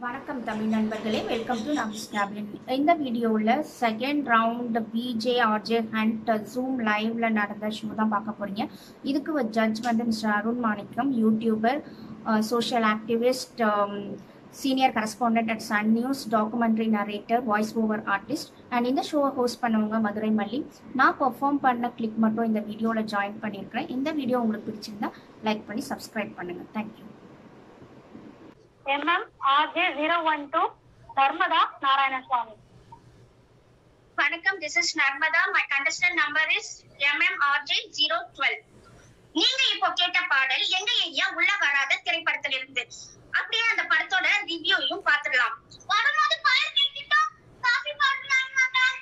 வணக்கம் தமிழ் நண்பர்களே welcome to நம்ம ஸ்டாப்லின் இந்த வீடியோவில் second round VJ RJ hunt zoom லைவ்ல நடந்த ஷோ தான் பார்க்க போறீங்க இதுக்கு ஒரு ஜட்ஜ் வந்து mister Arun Manickam YouTuber social activist senior correspondent at Sun News documentary narrator voice over artist and இந்த ஷோவை ஹோஸ்ட் பண்ணவங்க மதுரை மல்லி நான் பெர்ஃபார்ம் பண்ண கிளிக் மட்டும் இந்த வீடியோவில் ஜாயின் பண்ணியிருக்கிறேன் இந்த வீடியோ உங்களுக்கு பிடிச்சிருந்தா லைக் பண்ணி சப்ஸ்கிரைப் பண்ணுங்கள் thank you MM R J zero one two Narmada Narayana Swamy வணக்கம் this is Narmada my contestant number is MMRJ zero twelve நீங்க இப்போ கேட்ட பாடல் எங்க ஏரியா உள்ள வராத திரைப்படத்துல இருந்து அப்படியே அந்த படத்தோட ரிவ்யூயும் பாத்துடலாம் வரும்போது பால் கேட்டுட்டோம் காபி பாடலாம்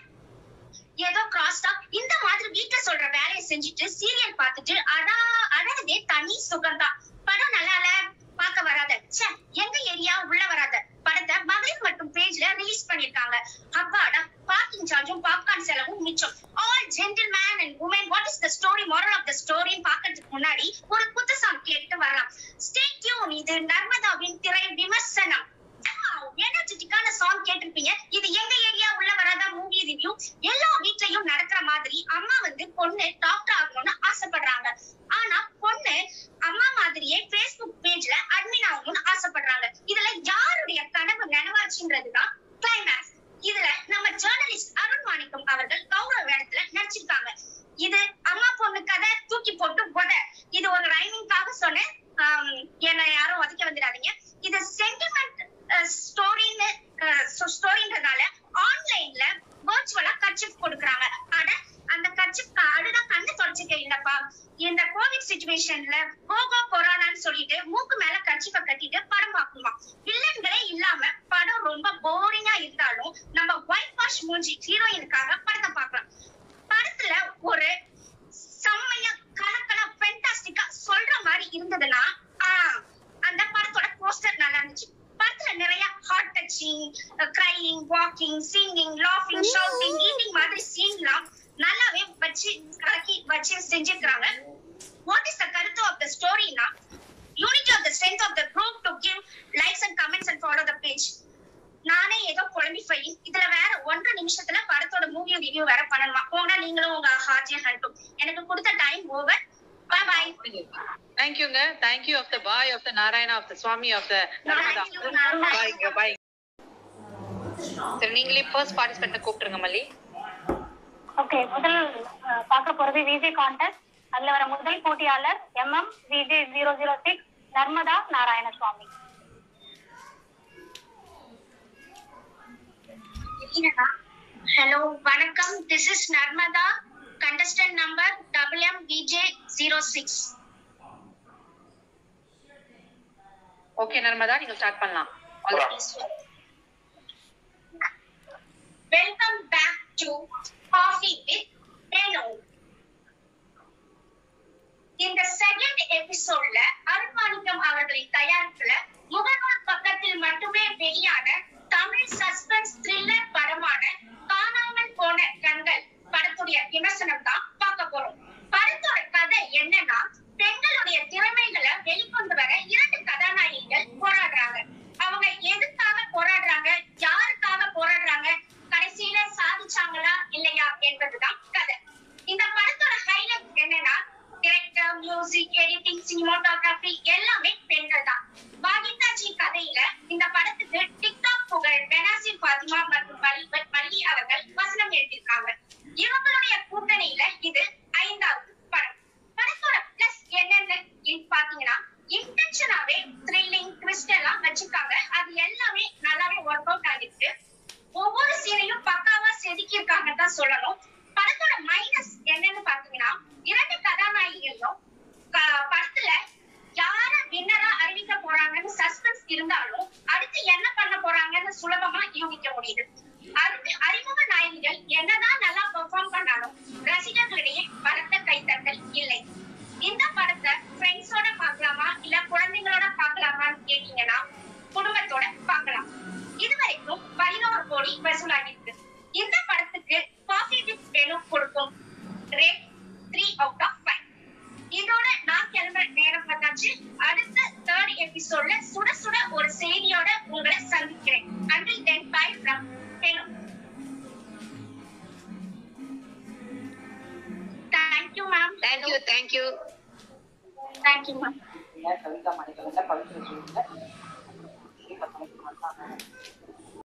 ஏதோ கிராஸ் டாக் இந்த மாதிரி வீட்ல சொல்ற வேலையை செஞ்சுட்டு சீரியல் பார்த்துட்டு அடா அழகதே தனி சுகம்தான் படம் நல்லா இல்ல பார்க்க வராத ச்சே எங்க ஏரியா உள்ள வராத படத்தை மகளிர் மட்டும் பேஜ்ல ரிலீஸ் பண்ணிருக்காங்க அப்பாடா பார்க்கிங் சார்ஜும் பாப்கார்ன் செலவும் மிச்சம் all gentleman and woman what is the story moral of the story பாக்கிறதுக்கு முன்னாடி ஒரு குத்து சாங் கேட்டு வரலாம் ஸ்டே டியூன் இது நர்மதாவின் திரை விமர்சனம் எனர்ஜெட்டிக்கான சாங் கேட்டிருப்பீங்க இது எங்க ஏரியா உள்ள வராத மூவி ரிவ்யூ எல்லா வீட்லயும் நடக்கிற மாதிரி அம்மா வந்து பொண்ணு டாக்டர் ஆகணும்னு ஆசைப்படுறாங்க ஆனா பொண்ணு அம்மா மாதிரியே Facebook பேஜ்ல அட்மின் ஆகணும்னு ஆசைப்படுறாங்க இதுல யாருடைய கனவு நனவாச்சுன்றதுதான் கிளைமேக்ஸ் இதுல நம்ம ஜேர்னலிஸ்ட் அருண் மாணிக்கம் அவர்கள் கௌரவ வேடத்துல நடிச்சிருக்காங்க இது அம்மா பொண்ணு கதை தூக்கி போட்டு போத இது ஒரு ரைமிங்காக சொன்னேன் ஆம், என்னை யாரும் ஒதுக்க வந்துடாதீங்க இது சென்டிமெண்ட் ஸ்டோரின்னு ஸ்டோரின்றதால ஆன்லைன்ல வர்ச்சுவலா கர்ச்சிப் கொடுக்குறாங்க ஆனா அந்த கர்ச்சிப் அழுதா கண்ணு தொடச்சிக்க இல்லப்பா இந்த கோவிட் சுச்சுவேஷன்ல கோகோ கொரோனான்னு சொல்லிட்டு மூக்கு மேல கர்ச்சிப்பை கட்டிட்டு படம் பார்க்கணுமா வில்லன்களே இல்லாம படம் ரொம்ப போரிங்கா இருந்தாலும் நம்ம ஒயிட் வாஷ் மூஞ்சி ஹீரோயினுக்காக படத்தை பார்க்கலாம் படத்துல ஒரு செம்மையா கலக்கலா ஃபென்டாஸ்டிக்கா சொல்ற மாதிரி இருந்ததுன்னா ஆஹ், அந்த படத்தோட போஸ்டர் நல்லா இருந்துச்சு படத்துல நிறைய heart touching crying walking singing லாஃபிங் ஷவுட்டிங் ஈட்டிங் மாதிரி சீன்லாம் நல்லாவே வச்சு கலக்கி வச்சு செஞ்சிருக்காங்க வாட் இஸ் த கருத்து ஆஃப் த ஸ்டோரினா unity of the strength of the group to give likes and comments and follow the page நானே ஏதோ குழம்பி போய் இதுல வேற ஒன்றரை நிமிஷத்துல படத்தோட மூவி ரிவ்யூ வேற பண்ணணுமா போனா நீங்களும் உங்க ஹார்ஜே ஹண்டும் எனக்கு கொடுத்த டைம் ஓவர் பை பை தேங்க்யூங்க thank you of the boy of the Narayana of the Swamy of the Narmada Thank you, Narmada. பாய்ங்க பாய் சரி நீங்களே ஃபர்ஸ்ட் பார்ட்டிசிபென்ட் கூப்பிட்டுருங்க மல்லி ஓகே முதல் அஹ், பார்க்க போறது விஜே கான்டெஸ்ட் அதுல வர முதல் போட்டியாளர் MM VJ zero zero six Narmada Narayana Swamy hello வணக்கம் this is Narmada contestant number double M VJ zero six okay Narmada நீங்க ஸ்டார்ட் பண்ணலாம் All the best. Welcome back to coffee with Renu இந்த செகண்ட் எபிசோட்ல அருண்மாணிக்கம் அவர்களின் தயாரிப்புல முகநூல் பக்கத்தில் மட்டுமே வெளியான தமிழ் சஸ்பென்ஸ் த்ரில்லர் படமான காணாமல் போன கண்கள் படத்துடைய விமர்சனம் தான் பார்க்க போறோம் படத்தோட கதை என்னன்னா பெண்களுடைய திறமைகளை வெளிக்கொண்டு வர இரண்டு கதாநாயகிகள் போராடுறாங்க அவங்க எதுக்காக போராடுறாங்க யாருக்காக போராடுறாங்க கடைசியில சாதிச்சாங்களா இல்லையா என்பதுதான் கதை இந்த படத்தோட ஹைலைட் என்னன்னா டிரெக்டர் மியூசிக் எடிட்டிங் சினிமாட்டோகிராஃபி எல்லாமே பெண்கள் தான் பாகிதாஜி கதையில இந்த படத்துக்கு டிக்டாக் புகழ் பெனாசிர் பாத்திமா மற்றும் மல்லி மல்லி அவர்கள் வசனம் எழுதியிருக்காங்க இவங்களுடைய கூட்டணியில இது ஐந்தாவது படம் படத்தோட பிளஸ் என்னன்னு இ- பாத்தீங்கன்னா இன்டென்ஷனாவே த்ரில்லிங் ட்விஸ்ட் எல்லாம் வச்சிருக்காங்க அது எல்லாமே நல்லாவே ஒர்க் அவுட் ஆகிருக்கு ஒவ்வொரு சீனையும் பக்காவா செதுக்கியிருக்காங்கன்னு தான் சொல்லணும் படத்தோட மைனஸ் என்னன்னு பாத்தீங்கன்னா இரண்டு கதாநாயகிகளும் க- படத்துல யார வின்னரா அறிவிக்க போறாங்கன்னு சஸ்பென்ஸ் இருந்தாலும் அடுத்து என்ன பண்ண போறாங்கன்னு சுலபமா யூகிக்க முடியுது அதுக்கு அறிமுக நாயகிகள் என்னதான் நல்லா பெர்ஃபார்ம் பண்ணாலும் ரசிகர்களிடையே பலத்த கைத்தட்டல் இல்லை இந்த படத்தை ஃப்ரெண்ட்ஸோட பார்க்கலாமா இல்ல குழந்தைங்களோட பார்க்கலாமான்னு கேட்டீங்கன்னா குடும்பத்தோட பார்க்கலாம் இதுவரைக்கும் பதினோரு கோடி வசூலாகிருக்கு இந்த படத்துக்கு காஃபி வித் மெனு கொடுக்கும் rate three out of five இதோட நான் கிளம்புற நேரம் வந்தாச்சு அடுத்த தேர்ட் எபிசோட்ல சுட சுட ஒரு செய்தியோட உங்களை சந்திக்கிறேன் thank you thank you thank you ma'am Kavitha மணிக்கலந்த பவித்ர ஜோதியில